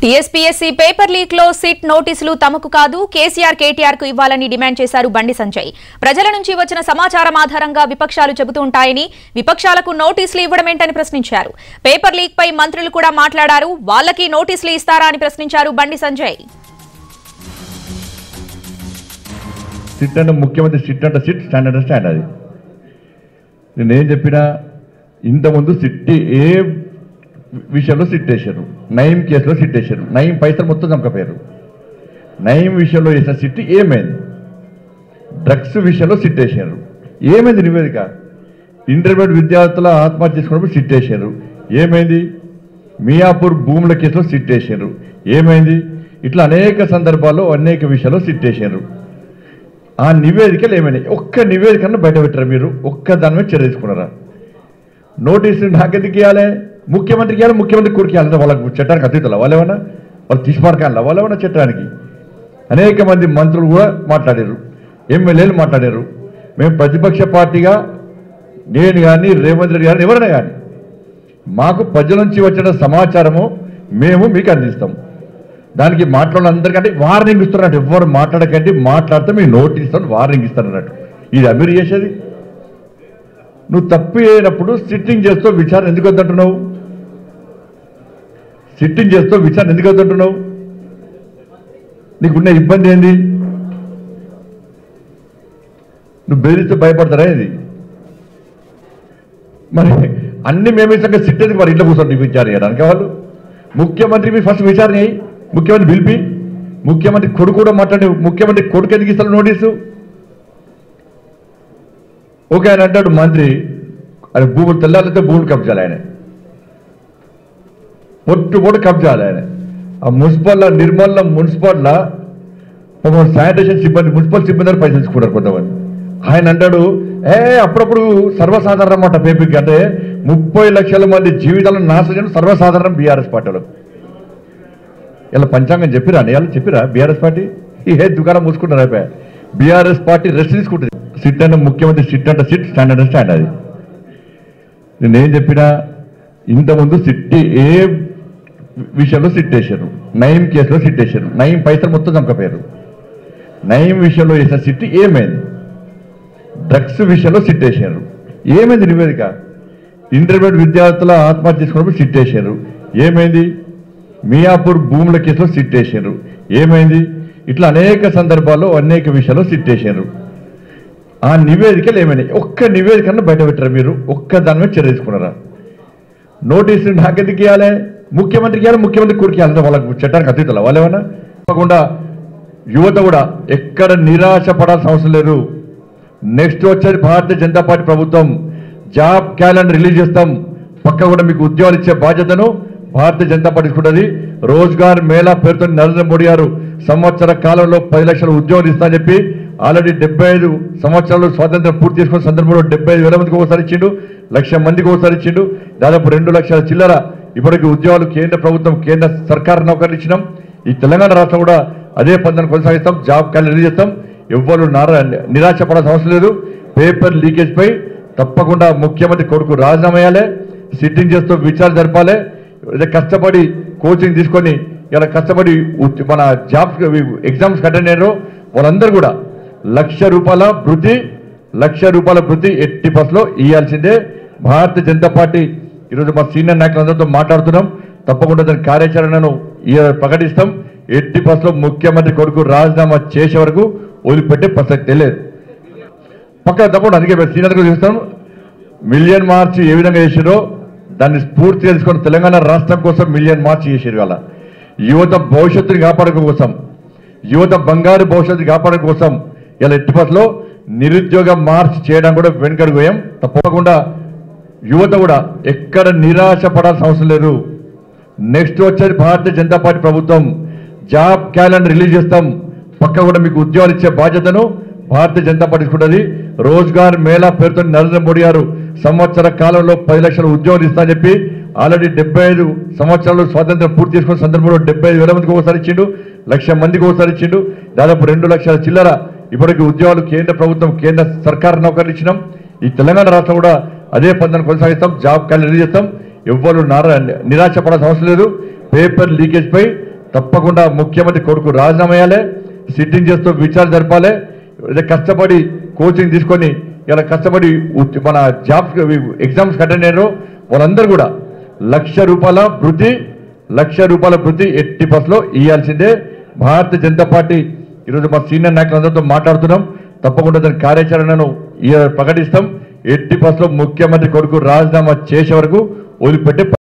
TSPSC paper leak లో SIT నోటీసులు తమకు కాదు కేసీఆర్ కేటీఆర్ కు ఇవ్వాలని డిమాండ్ చేశారు బండి సంజయ్ ప్రజల నుంచి వచ్చిన సమాచారం ఆధారంగా విపక్షాలు చెబుతూ ఉంటాయని విపక్షాలకు నోటీసులు ఇవ్వడమేంటని ప్రశ్నించారు పేపర్ లీక్ పై మంత్రులు కూడా మాట్లాడారు వాళ్ళకి నోటీసులు ఇస్తారా అని ప్రశ్నించారు బండి సంజయ్ సిట్ అంటే ముఖ్యమంత్రి సిట్ అంటే సిట్ స్టాండ్ అంటే స్టాండ్ అది నేనేం చెప్పినా ఇంతకుముందు సిట్ ఏ విషయంలో సిట్ వేశారు నయం కేసులో సిట్ వేశారు నయం పైసలు మొత్తం చంపకపోయారు నయం విషయంలో వేసిన సిట్ ఏమైంది డ్రగ్స్ విషయంలో సిట్ వేశారు ఏమైంది నివేదిక ఇంటర్మీడియట్ విద్యార్థుల ఆత్మహత్య చేసుకున్నప్పుడు సిట్ వేశారు ఏమైంది మియాపూర్ భూముల కేసులో సిట్ వేశారు ఏమైంది ఇట్లా అనేక సందర్భాల్లో అనేక విషయాల్లో సిట్ వేశారు ఆ నివేదికలు ఏమైనాయి ఒక్క నివేదికను బయట పెట్టారు మీరు ఒక్క దాని మీద చర్య తీసుకున్నారా నోటీసులు నాకెందుకు ఇవ్వాలి ముఖ్యమంత్రికి ఇవ్వాలి ముఖ్యమంత్రి కొడుకు ఇవ్వాలి వాళ్ళకు చట్టానికి అతీతులు వాళ్ళేమన్నా వాళ్ళు తీసుకోవడానికి వాళ్ళేమన్నా చట్టానికి అనేక మంది మంత్రులు కూడా మాట్లాడారు ఎమ్మెల్యేలు మాట్లాడారు మేము ప్రతిపక్ష పార్టీగా నేను కానీ రేవంత్ రెడ్డి గారిని ఎవరైనా కానీ మాకు ప్రజల నుంచి వచ్చిన సమాచారము మేము మీకు అందిస్తాం దానికి మాట్లాడిన అందరికంటే వార్నింగ్ ఇస్తున్నట్టు ఎవరు మాట్లాడకండి మాట్లాడితే మీకు నోటీస్ ఇస్తాను వార్నింగ్ ఇస్తాను అన్నట్టు ఇది అమీర్ చేసేది నువ్వు తప్పు చేయనప్పుడు సిట్టింగ్ చేస్తూ విచారణ ఎందుకు వద్దంటున్నావు సిట్టింగ్ చేస్తూ విచారణ ఎందుకు వద్దంటున్నావు నీకున్న ఇబ్బంది ఏంది నువ్వు బెదిరిస్తే భయపడతారా ఇది మరి అన్ని మేమే సంగ సిట్ ఎందుకు మరి ఇంట్లో కూర్చొని విచారణ చేయడానికి వాళ్ళు ముఖ్యమంత్రి మీ ఫస్ట్ విచారణ చేయి ముఖ్యమంత్రి పిలిపి ముఖ్యమంత్రి కొడుకు కూడా మాట్లాడి ముఖ్యమంత్రి కొడుకు ఎందుకు ఇస్తారు నోటీసు ఓకే ఆయన అంటాడు మంత్రి అది భూములు తెల్లారితే భూములు కబ్జాలి ఆయన పొట్టు పొట్టు కబ్జాలి ఆయన ఆ మున్సిపల్ నిర్మల్ మున్సిపల్ శానిటేషన్ సిబ్బంది మున్సిపల్ సిబ్బంది దగ్గర పైసలు తీసుకుంటారు కొంతమంది ఆయన అంటాడు ఏ అప్పుడప్పుడు సర్వసాధారణం అన్నమాట పేపీకి అంటే ముప్పై లక్షల మంది జీవితాలను నాశనం చేయడం సర్వసాధారణం బీఆర్ఎస్ పార్టీలో ఇలా పంచాంగం చెప్పిరా అని ఇలా చెప్పిరా బీఆర్ఎస్ పార్టీ ఏ దుకాణం మూసుకుంటారు అయిపోయా బీఆర్ఎస్ పార్టీ రెస్ట్ తీసుకుంటుంది సిట్ అంటే ముఖ్యమంత్రి సిట్ అంటే సిట్ స్టాండ్ అంటే స్టాండ్ అది నేనేం చెప్పినా ఇంతకుముందు సిట్ ఏ విషయంలో సిట్ వేశారు నయం కేసులో సిట్ వేశారు నయం పైసలు మొత్తం చంపకపోయారు నయం విషయంలో వేసిన సిట్ ఏమైంది డ్రగ్స్ విషయంలో సిట్ వేశారు ఏమైంది నివేదిక ఇంటర్మీడియట్ విద్యార్థుల ఆత్మహత్య చేసుకున్నప్పుడు సిట్ వేశారు ఏమైంది మియాపూర్ భూముల కేసులో సిట్ వేశారు ఏమైంది ఇట్లా అనేక సందర్భాల్లో అనేక విషయాల్లో సిట్ వేశారు ఆ నివేదికలు ఏమైనాయి ఒక్క నివేదికను బయట పెట్టారు మీరు ఒక్క దాని మీద చర్య తీసుకున్నారా నోటీసులు నాకెందుకు ఇవ్వాలి ముఖ్యమంత్రికి ఇవ్వాలి ముఖ్యమంత్రి కొడుకు ఇవ్వాలి వాళ్ళకు చట్టానికి అతీతులు వాళ్ళేమన్నా తప్పకుండా యువత కూడా ఎక్కడ నిరాశ పడాల్సిన అవసరం లేదు నెక్స్ట్ వచ్చేది భారతీయ జనతా పార్టీ ప్రభుత్వం జాబ్ క్యాలెండర్ రిలీజ్ చేస్తాం పక్క కూడా మీకు ఉద్యోగాలు ఇచ్చే బాధ్యతను భారతీయ జనతా పార్టీ తీసుకుంటుంది రోజ్గార్ మేళా పేరుతో నరేంద్ర మోడీ గారు సంవత్సర కాలంలో పది లక్షల ఉద్యోగాలు ఇస్తానని చెప్పి ఆల్రెడీ డెబ్బై ఐదు సంవత్సరాలు స్వాతంత్రం పూర్తి చేసుకున్న సందర్భంలో డెబ్బై ఐదు వేల మందికి ఒకసారి ఇచ్చిండు లక్ష మందికి ఒకసారి ఇచ్చిండు దాదాపు రెండు లక్షల చిల్లర ఇప్పటికి ఉద్యోగాలు కేంద్ర ప్రభుత్వం కేంద్ర సర్కార్ నౌకర్లు ఇచ్చినాం ఈ తెలంగాణ రాష్ట్రం కూడా అదే పద్ధతిని కొనసాగిస్తాం జాబ్ క్యాలెండర్ రిలీజ్ చేస్తాం ఎవ్వరు నార నిరాశ పడాల్సిన అవసరం లేదు పేపర్ లీకేజ్ పై తప్పకుండా ముఖ్యమంత్రి కొడుకు రాజీనామా చేయాలి సిట్టింగ్ చేస్తూ విచారణ జరపాలి అదే కష్టపడి కోచింగ్ తీసుకొని ఇలా కష్టపడి ఉత్- మన జాబ్స్ ఎగ్జామ్స్ అటెండ్ అయ్యారు వాళ్ళందరూ కూడా లక్ష రూపాయల వృద్ధి లక్ష రూపాయల వృద్ధి ఎట్టి బస్సులో ఇవ్వాల్సిందే భారతీయ జనతా పార్టీ ఈరోజు మా సీనియర్ నాయకులందరితో మాట్లాడుతున్నాం తప్పకుండా దాని కార్యాచరణను ఈ- ప్రకటిస్తాం ఎట్టి బస్సులో ముఖ్యమంత్రి కొడుకు రాజీనామా చేసే వరకు వదిలిపెట్టే ప్రసక్తే లేదు పక్కన తప్పకుండా అందుకే మేము సీనియర్ కూడా చూస్తాం మిలియన్ మార్చ్ ఏ విధంగా చేసారో దాన్ని స్ఫూర్తి తెలుసుకొని తెలంగాణ రాష్ట్రం కోసం మిలియన్ మార్చ్ చేసారు వాళ్ళ యువత భవిష్యత్తుని కాపాడడం కోసం యువత బంగారు భవిష్యత్తుని కాపాడడం కోసం ఇలా ఎట్టి బస్సులో నిరుద్యోగ మార్చ్ చేయడం కూడా వెనుకడు పోయాం తప్పకుండా యువత కూడా ఎక్కడ నిరాశ పడాల్సిన అవసరం లేదు నెక్స్ట్ వచ్చేది భారతీయ జనతా పార్టీ ప్రభుత్వం జాబ్ క్యాలెండర్ రిలీజ్ చేస్తాం పక్క కూడా మీకు ఉద్యోగాలు ఇచ్చే బాధ్యతను భారతీయ జనతా పార్టీ తీసుకుంటుంది రోజ్గార్ మేళా పేరుతో నరేంద్ర మోడీ గారు సంవత్సర కాలంలో పది లక్షల ఉద్యోగాలు ఇస్తా చెప్పి ఆల్రెడీ డెబ్బై ఐదు సంవత్సరాలు స్వాతంత్రం పూర్తి చేసుకున్న సందర్భంలో డెబ్బై ఐదు వేల మందికి ఒకసారి ఇచ్చిండు లక్ష మందికి ఒకసారి ఇచ్చిండు దాదాపు రెండు లక్షల చిల్లర ఇప్పటికి ఉద్యోగాలు కేంద్ర ప్రభుత్వం కేంద్ర సర్కార్ నౌకర్లు ఇచ్చినాం ఈ తెలంగాణ రాష్ట్రం కూడా అదే పద్ధతిని కొనసాగిస్తాం జాబ్ క్యాలెండర్ రిలీజ్ చేస్తాం ఎవ్వరు నార నిరాశ పడాల్సిన అవసరం లేదు పేపర్ లీకేజ్ పై తప్పకుండా ముఖ్యమంత్రి కొడుకు రాజీనామా చేయాలి సిట్టింగ్ చేస్తూ విచారణ జరపాలి ఏదైతే కష్టపడి కోచింగ్ తీసుకొని ఇలా కష్టపడి ఉత్- మన జాబ్స్ ఎగ్జామ్స్ అటెండ్ అయ్యారో వాళ్ళందరూ కూడా లక్ష రూపాయల వృత్తి లక్ష రూపాయల వృత్తి ఎట్టి బస్సులో ఇవ్వాల్సిందే భారతీయ జనతా పార్టీ ఈరోజు మా సీనియర్ నాయకులందరితో మాట్లాడుతున్నాం తప్పకుండా దాని కార్యాచరణను ఈ- ప్రకటిస్తాం ఎట్టి బస్సులో ముఖ్యమంత్రి కొడుకు రాజీనామా చేసే వరకు వదిలిపెట్టే